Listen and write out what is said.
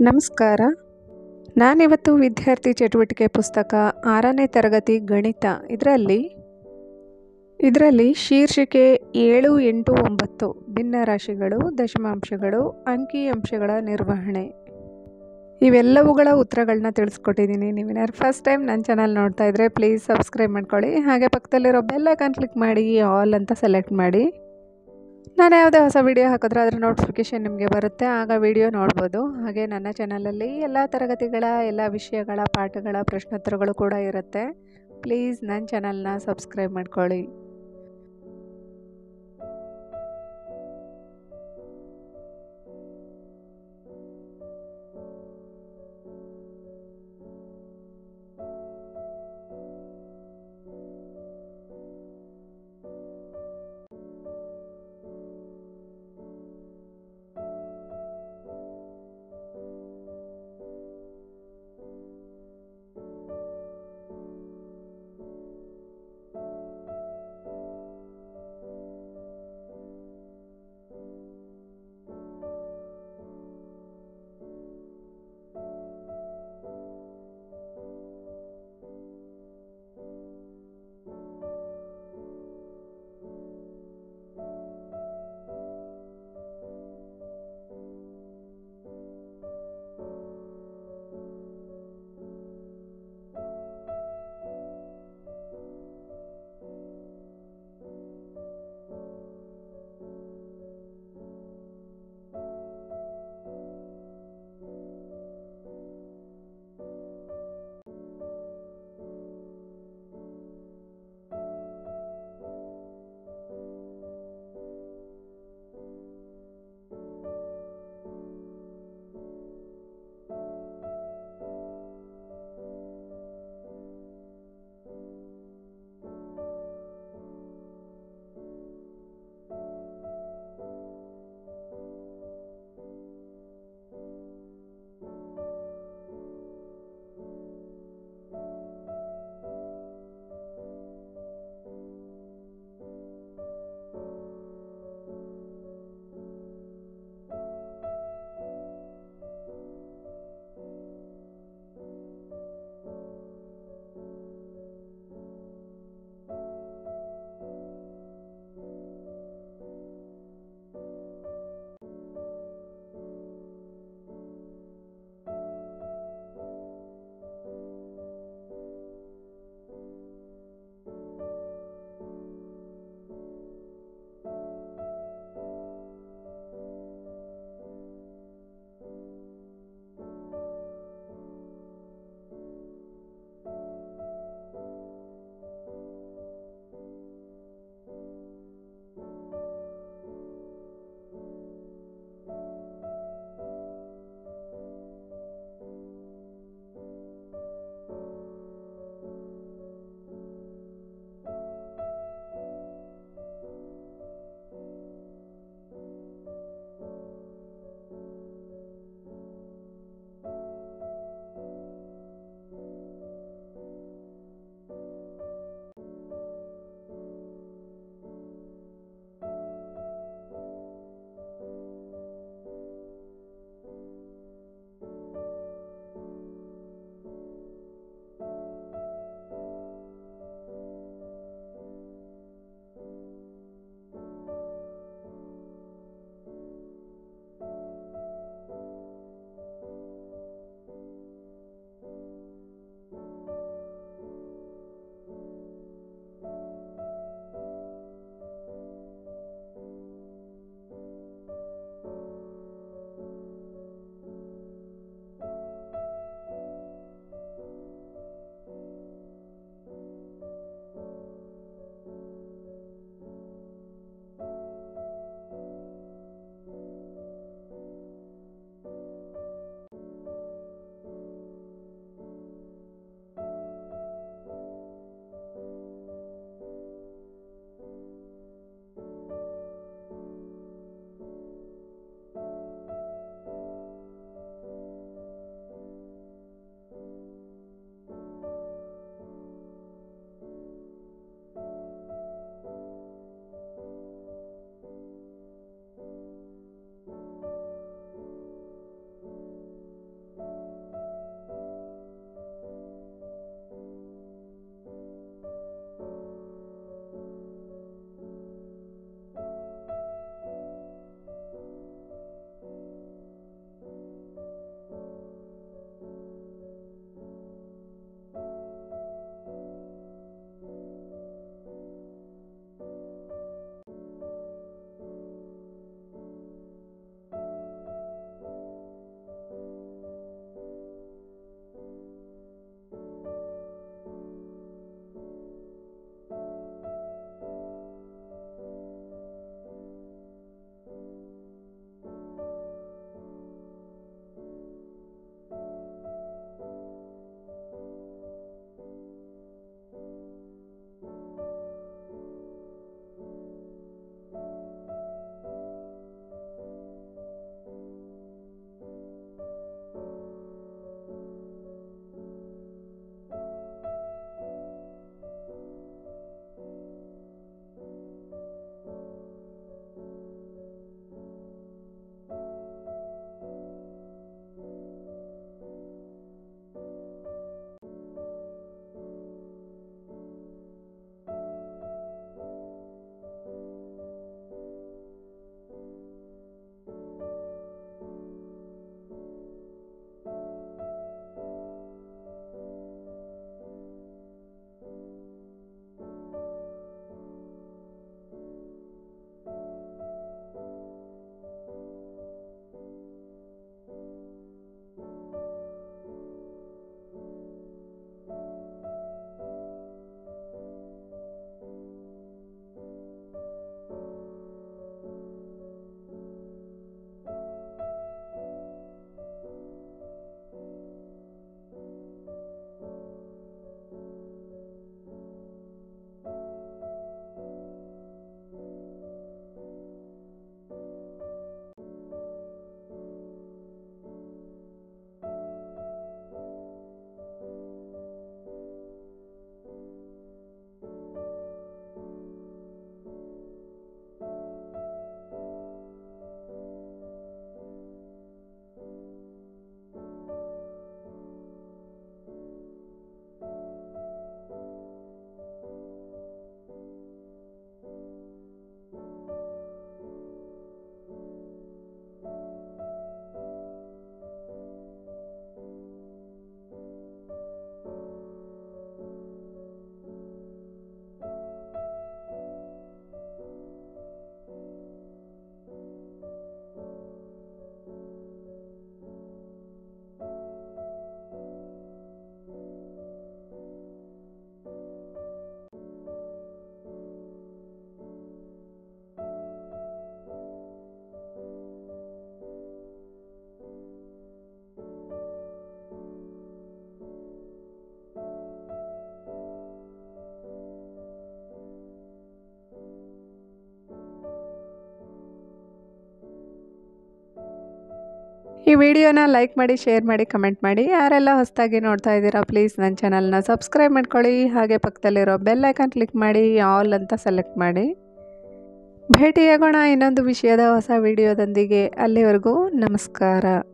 ನಮಸ್ಕಾರ ನಾನಿವತ್ತು ವಿದ್ಯಾರ್ಥಿ ಚಟುವಟಿಕೆ ಪುಸ್ತಕ ಆರನೇ ತರಗತಿ ಗಣಿತ ಇದರಲ್ಲಿ ಇದರಲ್ಲಿ ಶೀರ್ಷಿಕೆ ಏಳು ಎಂಟು ಒಂಬತ್ತು ಭಿನ್ನ ರಾಶಿಗಳು ದಶಮಾಂಶಗಳು ಅಂಕಿ ಅಂಶಗಳ ನಿರ್ವಹಣೆ ಇವೆಲ್ಲವುಗಳ ಉತ್ತರಗಳನ್ನ ತಿಳಿಸ್ಕೊಟ್ಟಿದ್ದೀನಿ ನೀವೇನಾದ್ರು ಫಸ್ಟ್ ಟೈಮ್ ನನ್ನ ಚಾನಲ್ ನೋಡ್ತಾ ಇದ್ದರೆ ಪ್ಲೀಸ್ ಸಬ್ಸ್ಕ್ರೈಬ್ ಮಾಡ್ಕೊಳ್ಳಿ ಹಾಗೆ ಪಕ್ಕದಲ್ಲಿರೋ ಬೆಲ್ ಐಕಾನ್ ಕ್ಲಿಕ್ ಮಾಡಿ ಆಲ್ ಅಂತ ಸೆಲೆಕ್ಟ್ ಮಾಡಿ ನಾನು ಯಾವುದೇ ಹೊಸ ವಿಡಿಯೋ ಹಾಕಿದ್ರೆ ಅದರ ನೋಟಿಫಿಕೇಷನ್ ನಿಮಗೆ ಬರುತ್ತೆ ಆಗ ವಿಡಿಯೋ ನೋಡ್ಬೋದು ಹಾಗೆ ನನ್ನ ಚಾನಲಲ್ಲಿ ಎಲ್ಲ ತರಗತಿಗಳ ಎಲ್ಲ ವಿಷಯಗಳ ಪಾಠಗಳ ಪ್ರಶ್ನೋತ್ತರಗಳು ಕೂಡ ಇರುತ್ತೆ ಪ್ಲೀಸ್ ನನ್ನ ಚಾನಲ್ನ ಸಬ್ಸ್ಕ್ರೈಬ್ ಮಾಡ್ಕೊಳ್ಳಿ ಈ ವಿಡಿಯೋನ ಲೈಕ್ ಮಾಡಿ ಶೇರ್ ಮಾಡಿ ಕಮೆಂಟ್ ಮಾಡಿ ಯಾರೆಲ್ಲ ಹೊಸದಾಗಿ ನೋಡ್ತಾ ಇದ್ದೀರಾ ಪ್ಲೀಸ್ ನನ್ನ ಚಾನಲ್ನ ಸಬ್ಸ್ಕ್ರೈಬ್ ಮಾಡ್ಕೊಳ್ಳಿ ಹಾಗೆ ಪಕ್ಕದಲ್ಲಿರೋ ಬೆಲ್ ಐಕಾನ್ ಕ್ಲಿಕ್ ಮಾಡಿ ಆಲ್ ಅಂತ ಸೆಲೆಕ್ಟ್ ಮಾಡಿ ಭೇಟಿಯಾಗೋಣ ಇನ್ನೊಂದು ವಿಷಯದ ಹೊಸ ವಿಡಿಯೋದೊಂದಿಗೆ ಅಲ್ಲಿವರೆಗೂ ನಮಸ್ಕಾರ